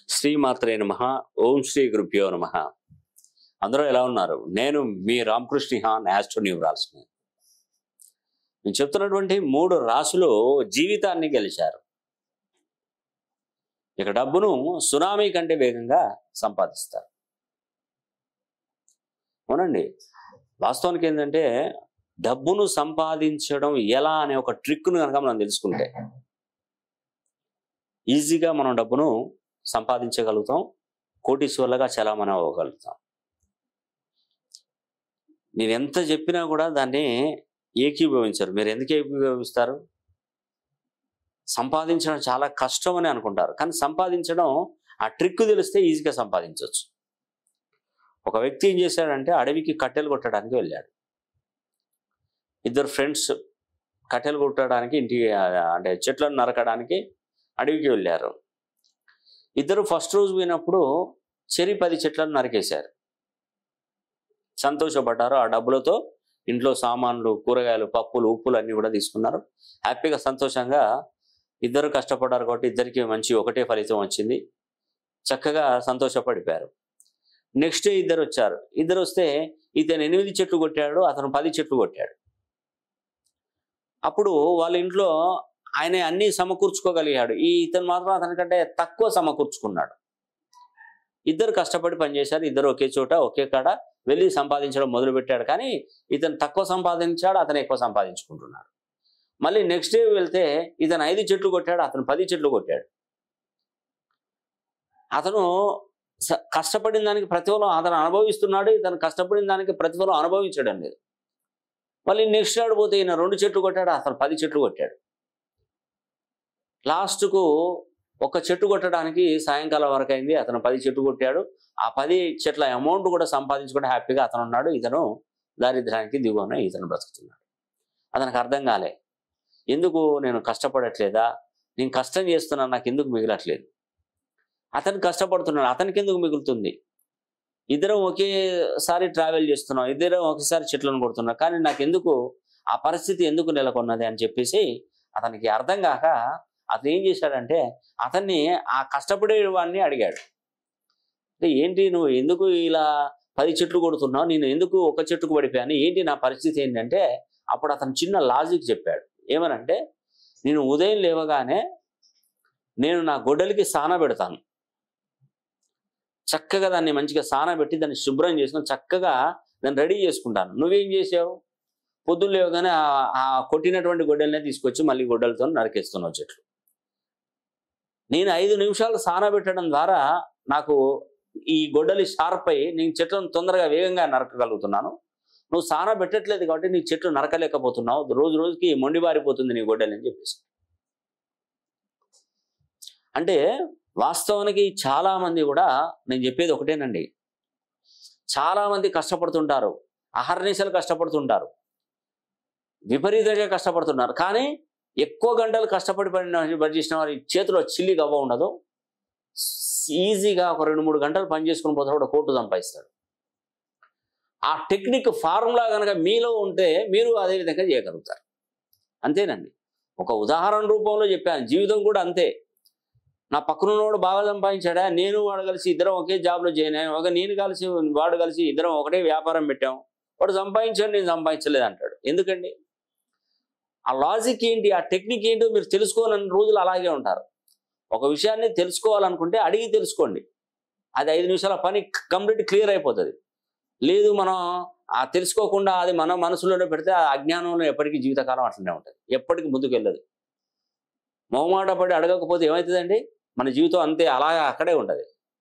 శ్రీమాత్రే నమ ఓం శ్రీ గురుభ్యో నమ అందరూ ఎలా ఉన్నారు నేను మీ రామకృష్ణ హాన్ యాస్ట్రో న్యూరాల్స్ని నేను చెప్తున్నటువంటి మూడు రాసులు జీవితాన్ని గెలిచారు ఇక డబ్బును సునామీ కంటే వేగంగా సంపాదిస్తారు అవునండి వాస్తవానికి ఏంటంటే డబ్బును సంపాదించడం ఎలా అనే ఒక ట్రిక్ను కనుక మనం తెలుసుకుంటే ఈజీగా మనం డబ్బును సంపాదించగలుగుతాం కోటీశ్వర్లుగా చలామణి అవ్వగలుగుతాం నేను ఎంత చెప్పినా కూడా దాన్ని ఏకీభవించరు మీరు ఎందుకు ఏకీభవిస్తారు సంపాదించడం చాలా కష్టం అని అనుకుంటారు కానీ సంపాదించడం ఆ ట్రిక్ తెలిస్తే ఈజీగా సంపాదించవచ్చు ఒక వ్యక్తి ఏం చేశాడంటే అడవికి కట్టెలు కొట్టడానికి వెళ్ళాడు ఇద్దరు ఫ్రెండ్స్ కట్టెలు కొట్టడానికి ఇంటికి ఆ, అంటే చెట్లను నరకడానికి అడవికి వెళ్ళారు ఇద్దరు ఫస్ట్ రోజు పోయినప్పుడు చెరి పది చెట్లను నరికేశారు సంతోషపడ్డారు ఆ డబ్బులతో ఇంట్లో సామాన్లు కూరగాయలు పప్పులు ఉప్పులు అన్నీ కూడా తీసుకున్నారు హ్యాపీగా సంతోషంగా ఇద్దరు కష్టపడ్డారు కాబట్టి ఇద్దరికి మంచి ఒకటే ఫలితం వచ్చింది చక్కగా సంతోషపడిపోయారు నెక్స్ట్ డే ఇద్దరు వచ్చారు ఇద్దరు వస్తే ఇతను ఎనిమిది చెట్లు కొట్టాడు అతను పది చెట్లు కొట్టాడు అప్పుడు వాళ్ళ ఇంట్లో ఆయన అన్ని సమకూర్చుకోగలిగాడు ఈ ఇతను మాత్రం అతనికంటే తక్కువ సమకూర్చుకున్నాడు ఇద్దరు కష్టపడి పనిచేశారు ఇద్దరు ఒకే చోట ఒకే కాడ వెళ్ళి సంపాదించడం మొదలు పెట్టాడు కానీ ఇతను తక్కువ సంపాదించాడు అతను ఎక్కువ సంపాదించుకుంటున్నాడు మళ్ళీ నెక్స్ట్ డే వెళ్తే ఇతను ఐదు చెట్లు కొట్టాడు అతను పది చెట్లు కొట్టాడు అతను స- కష్టపడిన దానికి ప్రతిఫలం అతను అనుభవిస్తున్నాడు ఇతను కష్టపడిన దానికి ప్రతిఫలం అనుభవించడం లేదు మళ్ళీ నెక్స్ట్ ఆడు పోతే ఈయన రెండు చెట్లు కొట్టాడు అతను పది చెట్లు కొట్టాడు లాస్ట్కు ఒక చెట్టు కొట్టడానికి సాయంకాలం వరకు అయింది అతను పది చెట్టు కొట్టాడు ఆ పది చెట్ల అమౌంట్ కూడా సంపాదించుకుంటే హ్యాపీగా అతను ఉన్నాడు ఇతను దారిద్ర్యానికి దిగువన ఇతను బ్రతుకుతున్నాడు అతనికి అర్థం కాలే ఎందుకు నేను కష్టపడట్లేదా నేను కష్టం చేస్తున్నాను నాకు ఎందుకు మిగలట్లేదు అతను కష్టపడుతున్నాడు అతనికి ఎందుకు మిగులుతుంది ఇద్దరం ఒకేసారి ట్రావెల్ చేస్తున్నాం ఇద్దరం ఒకేసారి చెట్లను కొడుతున్నాం కానీ నాకు ఎందుకు ఆ పరిస్థితి ఎందుకు నెలకొన్నది అని చెప్పేసి అతనికి అర్థం కాక అతను ఏం చేశాడంటే అతన్ని ఆ కష్టపడే వాడిని అడిగాడు అంటే ఏంటి నువ్వు ఎందుకు ఇలా పది చెట్లు కొడుతున్నావు నేను ఎందుకు ఒక చెట్టుకు పడిపోయాను ఏంటి నా పరిస్థితి ఏంటంటే అప్పుడు అతను చిన్న లాజిక్ చెప్పాడు ఏమనంటే నేను ఉదయం లేవగానే నేను నా గొడ్డలికి సాన పెడతాను చక్కగా దాన్ని మంచిగా సాన పెట్టి దాన్ని శుభ్రం చేసుకొని చక్కగా దాన్ని రెడీ చేసుకుంటాను నువ్వేం చేసావు పొద్దున్న లేవగానే ఆ- ఆ కొట్టినటువంటి గొడ్డలనే తీసుకొచ్చి మళ్ళీ గొడ్డలతో నరికేస్తున్నావు చెట్లు నేను ఐదు నిమిషాలు సాన పెట్టడం ద్వారా నాకు ఈ గొడ్డలి షార్ప్ అయి నేను చెట్లను తొందరగా వేగంగా నరకగలుగుతున్నాను నువ్వు సాన పెట్టట్లేదు కాబట్టి నీ చెట్లు నరకలేకపోతున్నావు రోజు రోజుకి మొండిబారిపోతుంది నీ గొడ్డలి అని చెప్పేసి అంటే వాస్తవానికి చాలా మంది కూడా నేను చెప్పేది ఒకటేనండి చాలా మంది కష్టపడుతుంటారు అహర్నిశలు కష్టపడుతుంటారు విపరీతంగా కష్టపడుతున్నారు కానీ ఎక్కువ గంటలు కష్టపడి పడిన పని చేసిన వారి చేతిలో చిల్లి గవ్వ ఉండదు ఈజీగా ఒక రెండు మూడు గంటలు పని చేసుకుని పోతాడు ఒక కోటు సంపాదిస్తాడు ఆ టెక్నిక్ ఫార్ములా కనుక మీలో ఉంటే మీరు అదే విధంగా చేయగలుగుతారు అంతేనండి ఒక ఉదాహరణ రూపంలో చెప్పాను జీవితం కూడా అంతే నా పక్కనున్నవాడు బాగా సంపాదించాడా నేను వాడు కలిసి ఇద్దరం ఒకే జాబ్లో జాయిన్ అయ్యాం ఒక నేను కలిసి వాడు కలిసి ఇద్దరం ఒకటే వ్యాపారం పెట్టాం వాడు సంపాదించాడు నేను సంపాదించలేదు అంటాడు ఎందుకండి ఆ లాజిక్ ఏంటి ఆ టెక్నిక్ ఏంటో మీరు తెలుసుకోవాలని రోజులు అలాగే ఉంటారు ఒక విషయాన్ని తెలుసుకోవాలనుకుంటే అడిగి తెలుసుకోండి అది ఐదు నిమిషాల పని కంప్లీట్ క్లియర్ అయిపోతుంది లేదు మనం ఆ తెలుసుకోకుండా అది మన మనసులోనే పెడితే ఆ అజ్ఞానంలో ఎప్పటికీ జీవితకాలం అట్లనే ఉంటుంది ఎప్పటికీ ముందుకు వెళ్ళదు మొహమాట పడి అడగకపోతే ఏమవుతుందండి మన జీవితం అంతే అలాగే అక్కడే ఉంటుంది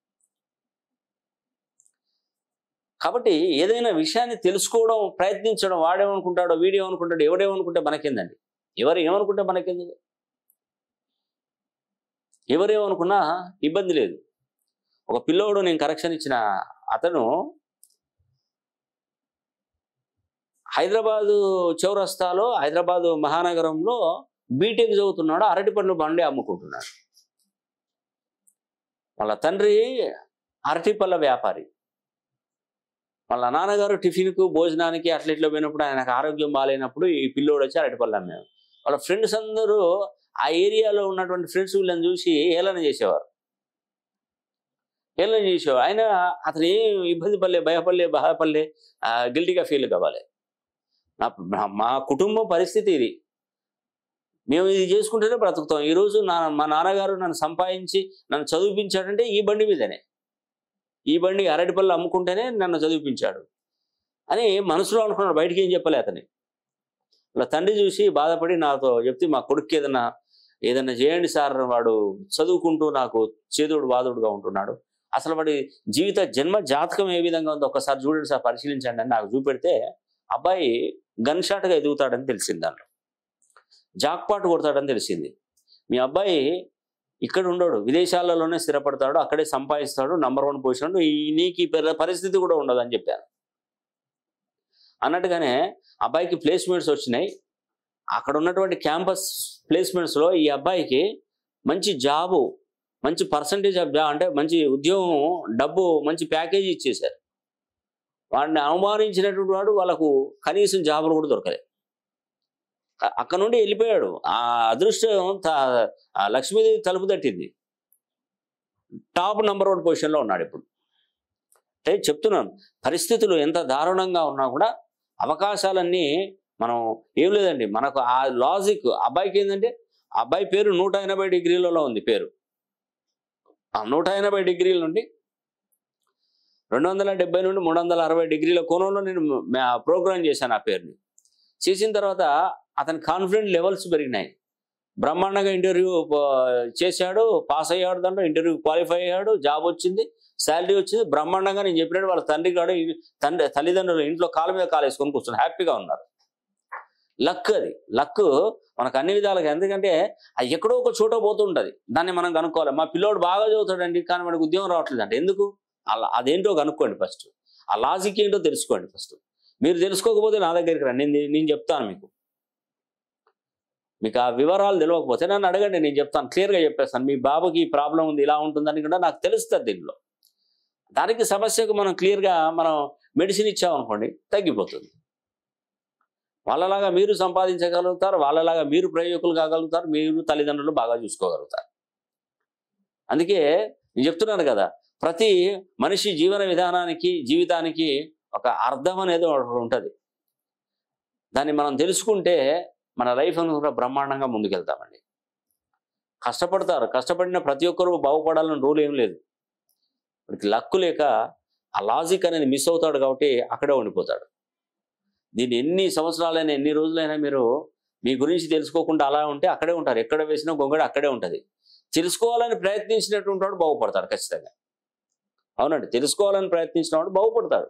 కాబట్టి ఏదైనా విషయాన్ని తెలుసుకోవడం ప్రయత్నించడం వాడేమనుకుంటాడో వీడేమనుకుంటాడో ఎవడేమనుకుంటే మనకేందండి ఎవరు ఏమనుకుంటే మనకేంది ఎవరేమనుకున్నా ఇబ్బంది లేదు ఒక పిల్లోడు నేను కరెక్షన్ ఇచ్చిన అతను హైదరాబాదు చౌరస్తాలో హైదరాబాదు మహానగరంలో బీటెక్ చదువుతున్నాడు అరటి పండ్లు బండి అమ్ముకుంటున్నాడు వాళ్ళ తండ్రి అరటి పళ్ళ వ్యాపారి వాళ్ళ నాన్నగారు టిఫిన్కు భోజనానికి అట్లా ఇట్లా పోయినప్పుడు ఆయనకు ఆరోగ్యం బాగాలేనప్పుడు ఈ పిల్లోడు వచ్చి అరటిపళ్ళు అమ్మాడు వాళ్ళ ఫ్రెండ్స్ అందరూ ఆ ఏరియాలో ఉన్నటువంటి ఫ్రెండ్స్ వీళ్ళని చూసి హేళన చేసేవారు హేళన చేసేవాడు ఆయన అతను ఏం ఇబ్బంది పడలే భయపడలే బాధపడలే గిల్టీగా ఫీల్ కావాలి నా నా- మా కుటుంబం పరిస్థితి ఇది మేము ఇది చేసుకుంటేనే బ్రతుకుతాం ఈరోజు నా మా నాన్నగారు నన్ను సంపాదించి నన్ను చదివించాడంటే ఈ బండి మీదనే ఈ బండి అరటిపళ్ళు అమ్ముకుంటేనే నన్ను చదివించాడు అని మనసులో అనుకున్నాడు బయటికి ఏం చెప్పలే అతని వాళ్ళ తండ్రి చూసి బాధపడి నాతో చెప్తే మా కొడుకు ఏదన్నా ఏదన్నా చేయండి సార్ వాడు చదువుకుంటూ నాకు చేదుడు బాధుడుగా ఉంటున్నాడు అసలు వాడి జీవిత జన్మ జాతకం ఏ విధంగా ఉందో ఒకసారి చూడండి సార్ పరిశీలించండి అని నాకు చూపెడితే అబ్బాయి గన్ షాట్గా ఎదుగుతాడని తెలిసింది దాంట్లో జాక్పాట్ కొడతాడని తెలిసింది మీ అబ్బాయి ఇక్కడ ఉండడు విదేశాలలోనే స్థిరపడతాడు అక్కడే సంపాదిస్తాడు నంబర్ వన్ పొజిషన్ ఈ నీకు ఈ పరి- పరిస్థితి కూడా ఉండదు అని చెప్పాను అన్నట్టుగానే అబ్బాయికి ప్లేస్మెంట్స్ వచ్చినాయి అక్కడ ఉన్నటువంటి క్యాంపస్ ప్లేస్మెంట్స్లో ఈ అబ్బాయికి మంచి జాబు మంచి పర్సంటేజ్ ఆఫ్ జాబ్ అంటే మంచి ఉద్యోగం డబ్బు మంచి ప్యాకేజీ ఇచ్చేశారు వాడిని అవమానించినటువంటి వాడు వాళ్ళకు కనీసం జాబులు కూడా దొరకలేదు అ- అక్కడ నుండి వెళ్ళిపోయాడు ఆ అదృష్టం త- ఆ లక్ష్మీదేవి తలుపు తట్టింది టాప్ నంబర్ వన్ పొజిషన్లో ఉన్నాడు ఇప్పుడు అంటే చెప్తున్నాను పరిస్థితులు ఎంత దారుణంగా ఉన్నా కూడా అవకాశాలన్నీ మనం ఏం లేదండి మనకు ఆ లాజిక్ అబ్బాయికి ఏంటంటే ఆ అబ్బాయి పేరు నూట ఎనభై డిగ్రీలలో ఉంది పేరు ఆ నూట ఎనభై డిగ్రీల నుండి రెండు వందల డెబ్బై నుండి మూడు వందల అరవై డిగ్రీల కోణంలో నేను ప్రోగ్రామ్ చేశాను ఆ పేరుని చేసిన తర్వాత అతని కాన్ఫిడెంట్ లెవెల్స్ పెరిగినాయి బ్రహ్మాండంగా ఇంటర్వ్యూ చేశాడు పాస్ అయ్యాడు దాంట్లో ఇంటర్వ్యూ క్వాలిఫై అయ్యాడు జాబ్ వచ్చింది శాలరీ వచ్చింది బ్రహ్మాండంగా నేను చెప్పినట్టు వాళ్ళ తండ్రి కాడ తండ్రి తల్లిదండ్రులు ఇంట్లో కాలు మీద కాలు వేసుకొని కూర్చొని హ్యాపీగా ఉన్నారు లక్ అది లక్ మనకు అన్ని విధాలుగా ఎందుకంటే అది ఎక్కడో ఒక చోట పోతుంటది దాన్ని మనం కనుక్కోవాలి మా పిల్లోడు బాగా చదువుతాడండి కానీ మనకు ఉద్యోగం రావట్లేదు అంటే ఎందుకు అలా అదేంటో కనుక్కోండి ఫస్ట్ ఆ లాజిక్ ఏంటో తెలుసుకోండి ఫస్ట్ మీరు తెలుసుకోకపోతే నా దగ్గరికి రండి నేను నేను చెప్తాను మీకు మీకు ఆ వివరాలు తెలియకపోతే నన్ను అడగండి నేను చెప్తాను క్లియర్గా చెప్పేస్తాను మీ బాబుకి ఈ ప్రాబ్లం ఉంది ఇలా ఉంటుందని కూడా నాకు తెలుస్తుంది దీనిలో దానికి సమస్యకు మనం క్లియర్గా మనం మెడిసిన్ ఇచ్చామనుకోండి తగ్గిపోతుంది వాళ్ళలాగా మీరు సంపాదించగలుగుతారు వాళ్ళలాగా మీరు ప్రయోజకులు కాగలుగుతారు మీరు తల్లిదండ్రులు బాగా చూసుకోగలుగుతారు అందుకే నేను చెప్తున్నాను కదా ప్రతి మనిషి జీవన విధానానికి జీవితానికి ఒక అర్థం అనేది ఒకటి ఉంటుంది దాన్ని మనం తెలుసుకుంటే మన లైఫ్ అనేది కూడా బ్రహ్మాండంగా ముందుకెళ్తామండి కష్టపడతారు కష్టపడిన ప్రతి ఒక్కరూ బాగుపడాలని రూల్ ఏం లేదు వాడికి లక్కు లేక ఆ లాజిక్ అనేది మిస్ అవుతాడు కాబట్టి అక్కడే ఉండిపోతాడు దీన్ని ఎన్ని సంవత్సరాలైనా ఎన్ని రోజులైనా మీరు మీ గురించి తెలుసుకోకుండా అలా ఉంటే అక్కడే ఉంటారు ఎక్కడ వేసినా గొంగడ అక్కడే ఉంటుంది తెలుసుకోవాలని ప్రయత్నించినటువంటి వాడు బాగుపడతాడు ఖచ్చితంగా అవునండి తెలుసుకోవాలని ప్రయత్నించిన వాడు బాగుపడతాడు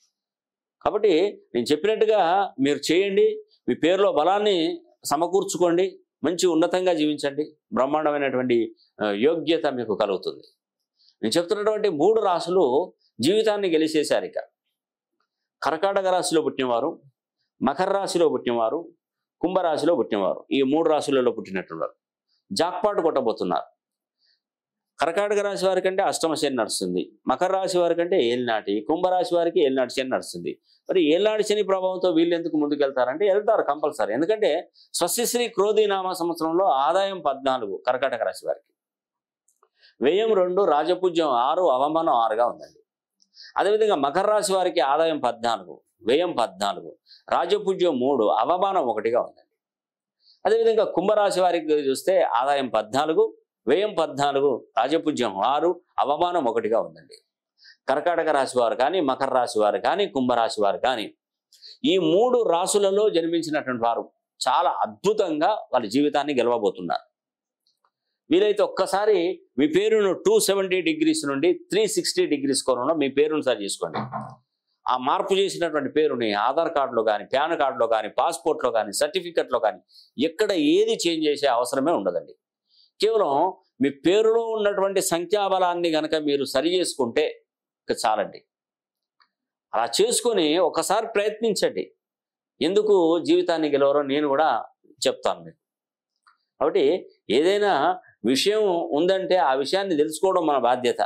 కాబట్టి నేను చెప్పినట్టుగా మీరు చేయండి మీ పేరులో బలాన్ని సమకూర్చుకోండి మంచి ఉన్నతంగా జీవించండి బ్రహ్మాండమైనటువంటి ఆ, యోగ్యత మీకు కలుగుతుంది నేను చెప్తున్నటువంటి మూడు రాసులు జీవితాన్ని గెలిచేశారు ఇక కర్కాటక రాశిలో పుట్టినవారు మకర రాశిలో పుట్టినవారు కుంభరాశిలో పుట్టినవారు ఈ మూడు రాశులలో పుట్టినట్టున్నారు జాక్పాట్ కొట్టబోతున్నారు కర్కాటక రాశి వారి కంటే అష్టమ శని నడుస్తుంది మకర రాశి వారి కంటే ఏలినాటి కుంభరాశి వారికి ఏలినాటి శని నడుస్తుంది మరి ఏలినాటి శని ప్రభావంతో వీళ్ళు ఎందుకు ముందుకెళ్తారంటే వెళ్తారు కంపల్సరీ ఎందుకంటే స్వస్తిశ్రీ క్రోధి నామ సంవత్సరంలో ఆదాయం పద్నాలుగు కర్కాటక రాశి వారికి వ్యయం రెండు రాజపూజ్యం ఆరు అవమానం ఆరుగా ఉందండి అదేవిధంగా మకర రాశి వారికి ఆదాయం పద్నాలుగు వ్యయం పద్నాలుగు రాజపూజ్యం మూడు అవమానం ఒకటిగా ఉందండి అదేవిధంగా కుంభరాశి వారికి చూస్తే ఆదాయం పద్నాలుగు వ్యయం పద్నాలుగు రాజపూజ్యం ఆరు అవమానం ఒకటిగా ఉందండి కర్కాటక రాశి వారు కానీ మకర రాశి వారు కానీ కుంభరాశి వారు కానీ ఈ మూడు రాశులలో జన్మించినటువంటి వారు చాలా అద్భుతంగా వాళ్ళ జీవితాన్ని గెలవబోతున్నారు వీలైతే ఒక్కసారి మీ పేరును టూ సెవెంటీ డిగ్రీస్ నుండి త్రీ సిక్స్టీ డిగ్రీస్ కోణంలో మీ పేరును సరి చేసుకోండి ఆ మార్పు చేసినటువంటి పేరుని ఆధార్ కార్డులో కానీ పాన్ కార్డులో కానీ పాస్పోర్ట్లో కానీ సర్టిఫికెట్లో కానీ ఎక్కడ ఏది చేంజ్ చేసే అవసరమే ఉండదండి కేవలం మీ పేరులో ఉన్నటువంటి సంఖ్యాబలాన్ని గనక మీరు సరి చేసుకుంటే ఇక చాలండి అలా చేసుకొని ఒకసారి ప్రయత్నించండి ఎందుకు జీవితాన్ని గెలవరో నేను కూడా చెప్తాను మీకు కాబట్టి ఏదైనా విషయం ఉందంటే ఆ విషయాన్ని తెలుసుకోవడం మన బాధ్యత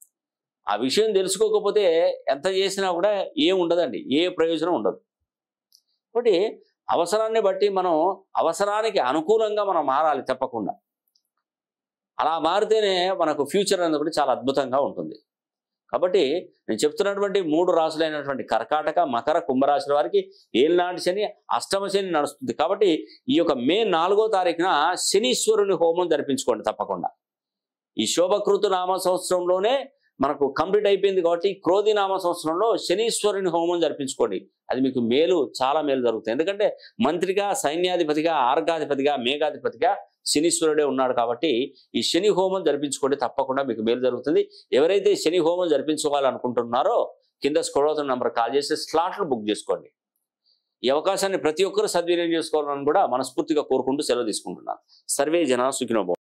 ఆ విషయం తెలుసుకోకపోతే ఎంత చేసినా కూడా ఏం ఉండదండి ఏ ప్రయోజనం ఉండదు కాబట్టి అవసరాన్ని బట్టి మనం అవసరానికి అనుకూలంగా మనం మారాలి తప్పకుండా అలా మారితేనే మనకు ఫ్యూచర్ అనేది కూడా చాలా అద్భుతంగా ఉంటుంది కాబట్టి నేను చెప్తున్నటువంటి మూడు రాశులైనటువంటి కర్కాటక మకర కుంభరాశుల వారికి ఏళ్ళనాటి శని అష్టమ శని నడుస్తుంది కాబట్టి ఈ యొక్క మే నాలుగో తారీఖున శనీశ్వరుని హోమం జరిపించుకోండి తప్పకుండా ఈ శోభకృతు నామ సంవత్సరంలోనే మనకు కంప్లీట్ అయిపోయింది కాబట్టి క్రోధి నామ సంవత్సరంలో శనీశ్వరుని హోమం జరిపించుకోండి అది మీకు మేలు చాలా మేలు జరుగుతుంది ఎందుకంటే మంత్రిగా సైన్యాధిపతిగా ఆర్గాధిపతిగా మేఘాధిపతిగా శనీశ్వరుడే ఉన్నాడు కాబట్టి ఈ శని హోమం జరిపించుకోండి తప్పకుండా మీకు మేలు జరుగుతుంది ఎవరైతే శని హోమం జరిపించుకోవాలనుకుంటున్నారో కింద స్క్రోల్ అవుతున్న నంబర్ కాల్ చేసి స్లాట్లు బుక్ చేసుకోండి ఈ అవకాశాన్ని ప్రతి ఒక్కరూ సద్వినియోగం చేసుకోవాలని కూడా మనస్ఫూర్తిగా కోరుకుంటూ సెలవు తీసుకుంటున్నాను సర్వే జన సుఖినోభవం